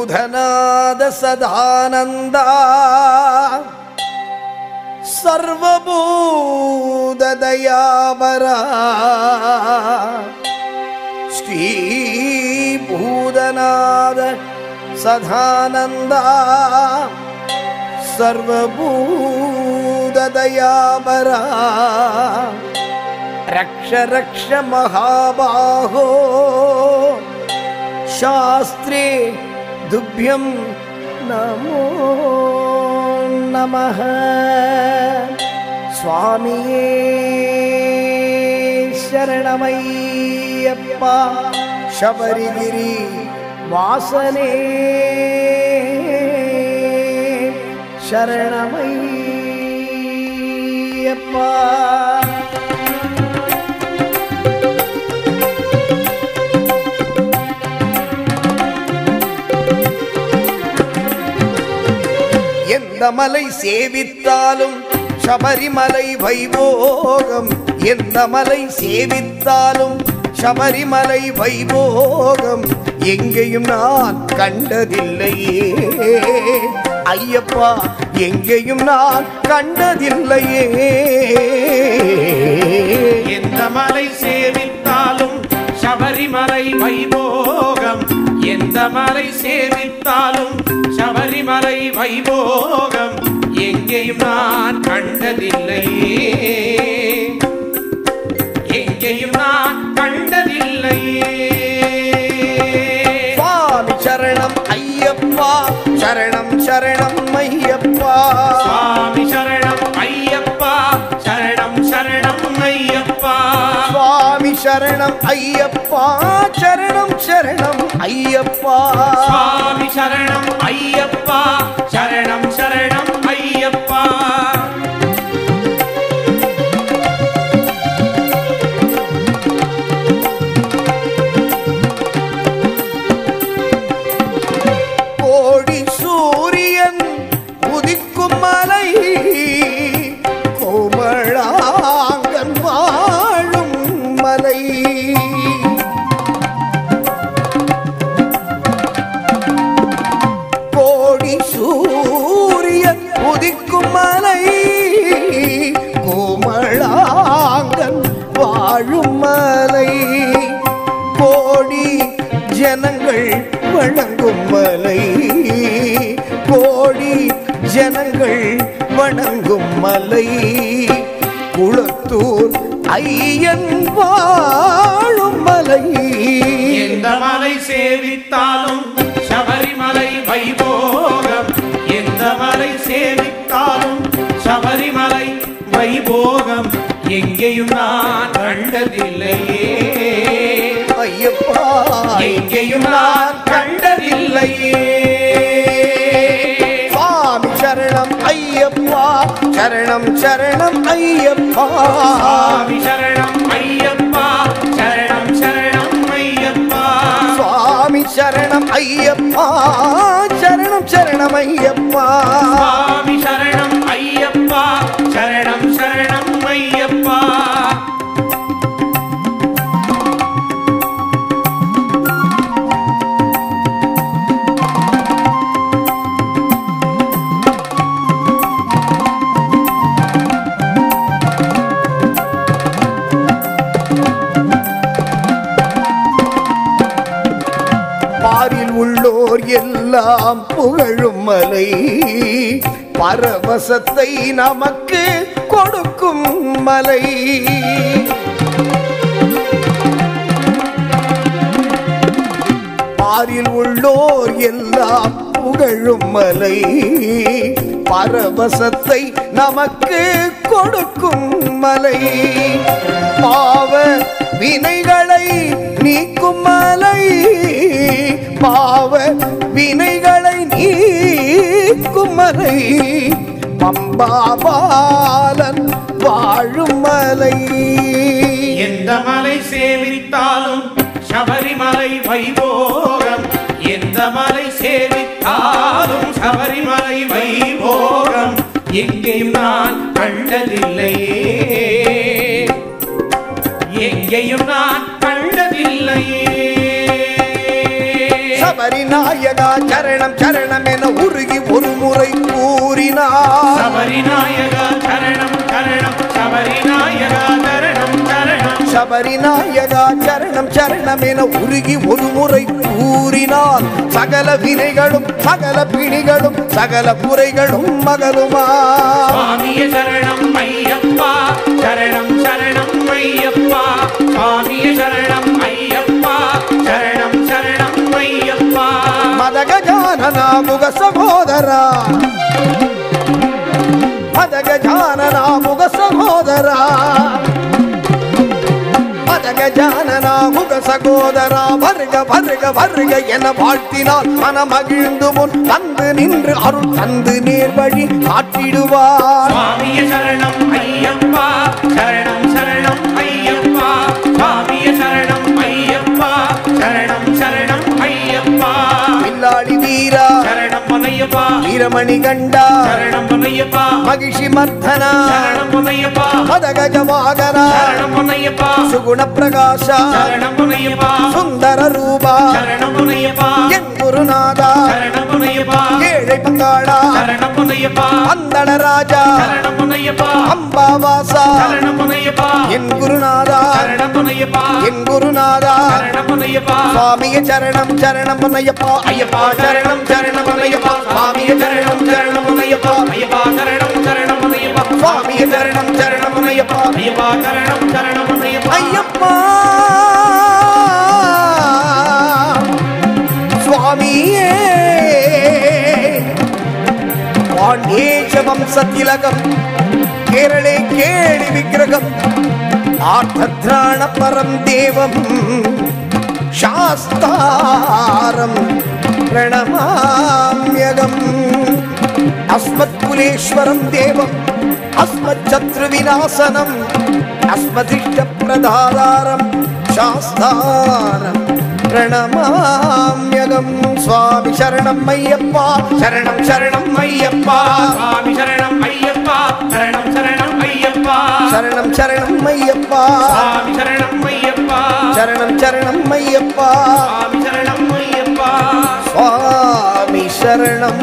பூதநாத சதானந்தா சர்வபூததயாபரா ஸ்ரீ பூதநாத சதானந்தா சர்வபூததயாபரா रक्ष रक्ष महाबाहो शास्त्रे तुभ्यं नमो नमः स्वामिये शरणमय्यप्पा शबरिगिरि वासने शरणमय्यप्पा எந்த மலை சேவித்தாலும் சபரிமலை வைபோகம் எந்த மலை சேவித்தாலும் சபரிமலை வைபோகம் எங்கேயும் நான் கண்டதில்லையே ஐயப்பா எங்கேயும் நான் கண்டதில்லையே எந்த மலை சேவித்தாலும் சபரிமலை வைபோகம் எந்த மலை சேவித்தாலும் சபரிமலை வைபோகம் எங்கேயும் நான் கண்டதில்லையே எங்கேயும் நான் கண்டதில்லையே சுவாமி சரணம் ஐயப்பா சரணம் சரணம் ஐயப்பா சுவாமி சரணம் ஐயப்பா சரணம் சரணம் ஐயப்பா சுவாமி சரணம் ஐயப்பா சரணம் சரணம் ஐயப்பா சுவாமி சரணம் ஐயப்பா சரணம் சரணம் ஐயப்பா கோடி சூரியன் உதிக்கும் மலை கோமளாங்கன் வாழும் மலை கோடி சூரியன் உதிக்கும் மலை கோமளாங்கன் வாழும் மலை கோடி ஜனங்கள் வணங்கும் மலை கோடி ஜனங்கள் வணங்கும் மலை குளத்தூர் ஐயன் வாழும் மலை எந்த மலை சேவித்தாலும் சபரிமலை வைபோகம் எந்த மலை சேவித்தாலும் சபரிமலை வைபோகம் எங்கேயும் நான் கண்டதில்லையே ஐயப்பா எங்கேயும் நான் கண்டதில்லையே சுவாமி சரணம் ஐயப்பா சரணம் சரணம் ஐயப்பா சுவாமி சரணம் ஐயப்பா சரணம் சரணம் ஐயப்பா சுவாமி சரணம் ஐயப்பா சரணம் சரணம் ஐயப்பா சுவாமி சரணம் ஐயப்பா சரணம் சரணம் ஐயப்பா பாரில் உள்ளோர் எல்லாம் புகழும் மலை பரவசத்தை நமக்கு கொடுக்கும் மலை பாரில் உள்ளோர் எல்லாம் புகழும் மலை பரவசத்தை நமக்கு கொடுக்கும் மலை பாவ வினைகளை நீக்கும் மலை பாவ வினைகளை நீக்கும் மலை பம்பாபாலன் வாழும் மலை எந்த மலை சேவித்தாலும் சபரிமலை வைபோகம் எந்த மலை சேவித்தாலும் சபரிமலை வைபோகம் எங்கேயும் நான் கண்டதில்லையே எங்கேயும் நான் கண்டதில்லையே சபரி நாயகா சரணம் சரணம் என உருகி ஒரு முறை கூறினார் சபரிநாயகா சரணம் சரணம் சபரிநாயகா சரணம் சரணம் சபரி நாயகா சரணம் சரணம் என உருகி ஒரு முறை கூறினார் சகல வினைகளும் சகல பிணிகளும் சகல குறைகளும் மகளுமா சுவாமிய சரணம் ஐயப்பா சரணம் சரணம் ஐயப்பா சுவாமிய சரணம் ஐயப்பா சரணம் சரணம் ஐயப்பா மதகஜானனா முக சகோதரா மதகஜானனா முக சகோதரா மதகஜானனா முக சகோதரா வருக வருக வருக என வாழ்த்தினால் மனமகிழ்ந்து முன் வந்து நின்று அருள் தந்து நேர்வழி காட்டிடுவார் சுவாமிய சரணம் ஐயப்பா சரணம் சரணம் ஐயப்பா சுவாமிய சரணம் ஐயப்பா சரணம் சரணம் ஐயப்பா வில்லாளி வீரா சரணம் பொன்னையப்பா வீரமணி கண்டா சரணம் பொன்னையப்பா மகிஷி மர்த்தனா சரணம் பொன்னையப்பா மதகஜ வாகனா சரணம் பொன்னையப்பா சுகுண பிரகாஷ சரணம் பொன்னையப்பா சுந்தர ரூபா சரணம் பொன்னையப்பா என் குருநாதா சரணம் பொன்னையப்பா ஏழை பங்காளா சரணம் பொன்னையப்பா அந்தட ராஜா சரணம் பொன்னையப்பா அம்பாவாசா சரணம் பொன்னையப்பா என் குருநாதா சரணம் பொன்னையப்பா என் குருநாதா சரணம் பொன்னையப்பா சுவாமிய சரணம் சரணம் பொன்னையப்பா ஐயப்பா சரணம் சரணம் பொன்னையப்பா சுவாமிய சரணம் சரணம் பொன்னையப்பா ஐயப்பா சரணம் சரணம் பொன்னையப்பா சுவாமிய சரணம் சரணம் பொன்னையப்பா ஐயப்பா சரணம் சரணம் பொன்னையப்பா ஐயப்பா சுவாமியே பாண்டேಶ வம்சத்திலகம் கேரளே கேளி விக்கிரகம் ஆர்த்தத்ராண பரம் தேவம் சாஸ்தாரம் பிரணமாம்யகம் अस्मत्कुलेश्वरं देवम् अस्मच्छत्रुविनाशनम् अस्मदिष्टप्रदातारं शास्तारं प्रणमाम्यगं स्वामि शरणं मय्यप्पा शरणं शरणं मय्यप्पा சுவாமி சரணம் ஐயப்பா சரணம் சரணம் ஐயப்பா शरणं शरणं मय्यप्पा சுவாமி சரணம் ஐயப்பா शरणं शरणं मय्यप्पा சுவாமி சரணம் ஐயப்பா स्वामि शरणम्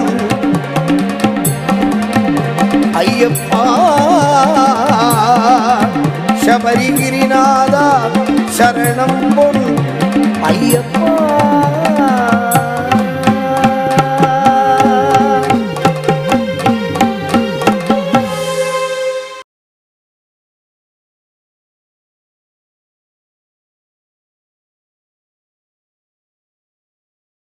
ஐயப்பா சபரிகிரிநாதா சரணம் பொன் ஐயப்பா